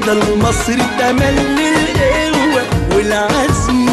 يفضل مصر تملي القوة والعزم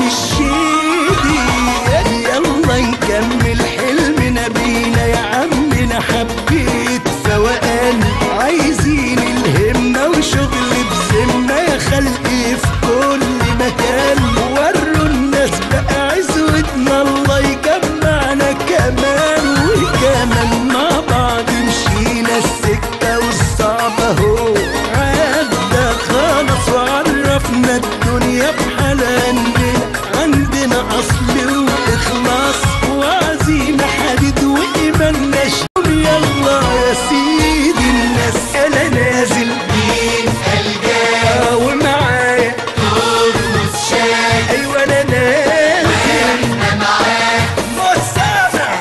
الشديد يلا نكمل حلمنا بينا يا عمنا حبيت فوقان عايزين الهمة وشغل بذمة يا خلقي في كل مكان وروا الناس بقى عزوتنا الله يجمعنا كمان وكمان مع بعض مشينا السكة والصعبة هو عدى خلاص وعرفنا الدنيا بحالها عندنا عندنا أصل وإخلاص وعزيمة حديد وإيمان نشوم يلا يا سيدي الناس أنا نازل مين الجاي ومعايا ترمس شاي أيوة أنا نازل وإحنا معاك مش سامع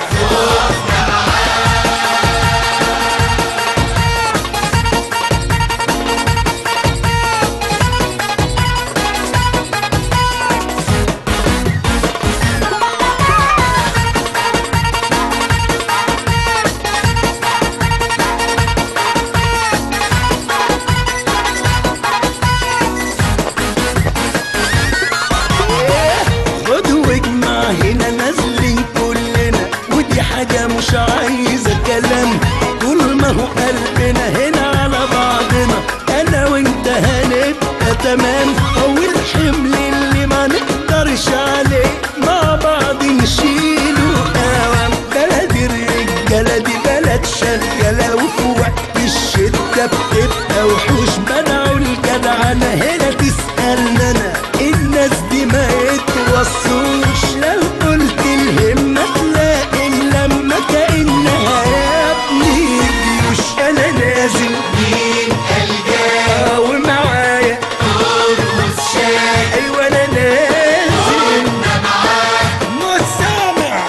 خد واجمع هنا نازلين كلنا ودي حاجة مش عايزة كلام طول ما هو قلبنا هنا على بعضنا أنا وأنت هنبقى تمام هو الحمل اللي ما نقدرش عليه مع بعض نشيله قوام بلد الرجالة دي بلد شغالة وفي وقت الشدة بتبقى وحوش منعوا الجدعنة هنا تسألنا أنا الناس دي ما يتوصوش لو قلت الهمة تلاقي اللمة كأنها يا ابني جيوش أنا نازل مين الجاي ومعايا ترمس شاي أيوة أنا نازل مش سامع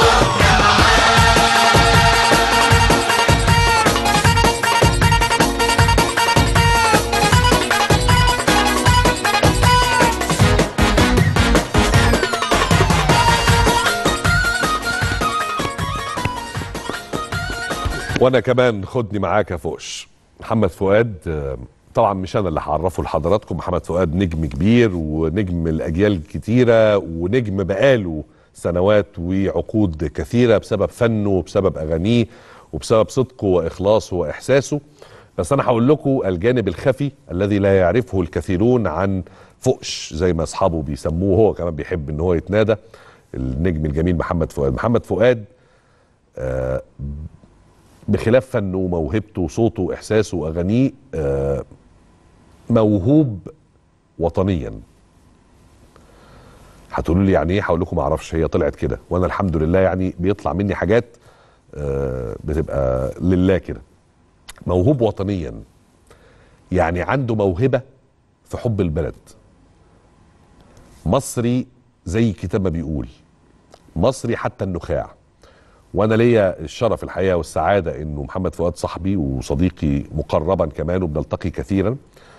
وانا كمان خدني معاك يا فوش محمد فؤاد آه، طبعا مش انا اللي هعرفه لحضراتكم محمد فؤاد نجم كبير ونجم الاجيال كتيره ونجم بقاله سنوات وعقود كثيره بسبب فنه وبسبب اغانيه وبسبب صدقه واخلاصه واحساسه بس انا هقول لكم الجانب الخفي الذي لا يعرفه الكثيرون عن فؤش زي ما اصحابه بيسموه هو كمان بيحب ان هو يتنادى النجم الجميل محمد فؤاد محمد فؤاد بخلاف فنه وموهبته وصوته واحساسه واغانيه آه، موهوب وطنيا هتقولوا لي يعني ايه هقول لكم ما اعرفش هي طلعت كده وانا الحمد لله يعني بيطلع مني حاجات آه، بتبقى لله كده موهوب وطنيا يعني عنده موهبه في حب البلد مصري زي الكتاب ما بيقول مصري حتى النخاع وانا ليا الشرف الحقيقه والسعاده انه محمد فؤاد صاحبي وصديقي مقربا كمان وبنلتقي كثيرا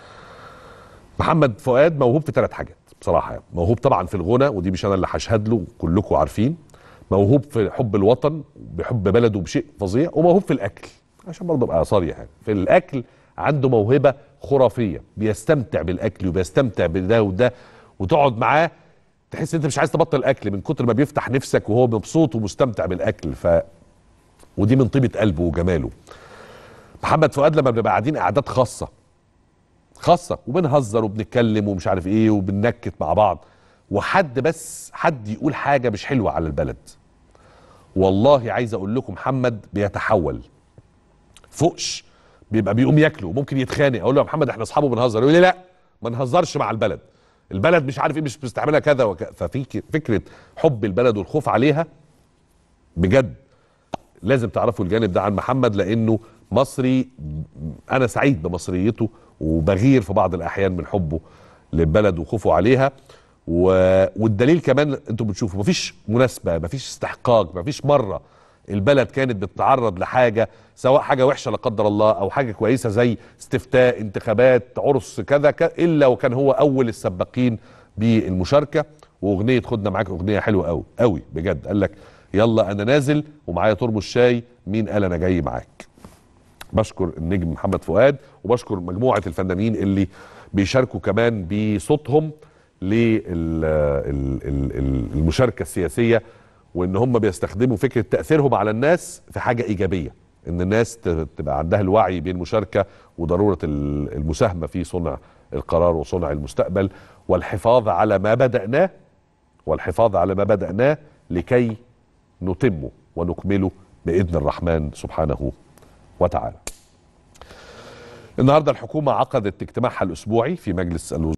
محمد فؤاد موهوب في ثلاث حاجات بصراحه يعني. موهوب طبعا في الغنى ودي مش انا اللي هشهد له كلكم عارفين موهوب في حب الوطن بحب بلده بشيء فظيع وموهوب في الاكل عشان برضه ابقى صريح يعني في الاكل عنده موهبه خرافيه بيستمتع بالاكل وبيستمتع بده وده وتقعد معاه تحس انت مش عايز تبطل اكل من كتر ما بيفتح نفسك وهو مبسوط ومستمتع بالاكل ف ودي من طيبه قلبه وجماله محمد فؤاد لما بنبقى قاعدين قعدات خاصه خاصه وبنهزر وبنتكلم ومش عارف ايه وبننكت مع بعض وحد بس حد يقول حاجه مش حلوه على البلد والله عايز اقول لكم محمد بيتحول فوقش بيبقى بيقوم ياكله وممكن يتخانق اقول له يا محمد احنا اصحابه بنهزر يقول لي لا ما نهزرش مع البلد البلد مش عارف ايه مش بتستعملها كذا وك... ففي ك- فكره حب البلد والخوف عليها بجد لازم تعرفوا الجانب ده عن محمد لانه مصري انا سعيد بمصريته وبغير في بعض الاحيان من حبه للبلد وخوفه عليها و... والدليل كمان انتوا بتشوفوا مفيش مناسبه مفيش استحقاق مفيش مره البلد كانت بتتعرض لحاجه سواء حاجه وحشه لا قدر الله او حاجه كويسه زي استفتاء انتخابات عرس كذا ك... الا وكان هو اول السباقين بالمشاركه واغنيه خدنا معاك اغنيه حلوه قوي قوي بجد قال لك يلا انا نازل ومعايا ترمس شاي مين قال انا جاي معاك بشكر النجم محمد فؤاد وبشكر مجموعه الفنانين اللي بيشاركوا كمان بصوتهم للمشاركه السياسيه وان هم بيستخدموا فكره تاثيرهم على الناس في حاجه ايجابيه ان الناس ت- تبقى عندها الوعي بالمشاركه وضروره ال- المساهمه في صنع القرار وصنع المستقبل والحفاظ على ما بدأناه والحفاظ على ما بدأناه لكي نتمه ونكمله بإذن الرحمن سبحانه وتعالى النهارده الحكومة عقدت اجتماعها الأسبوعي في مجلس الوزراء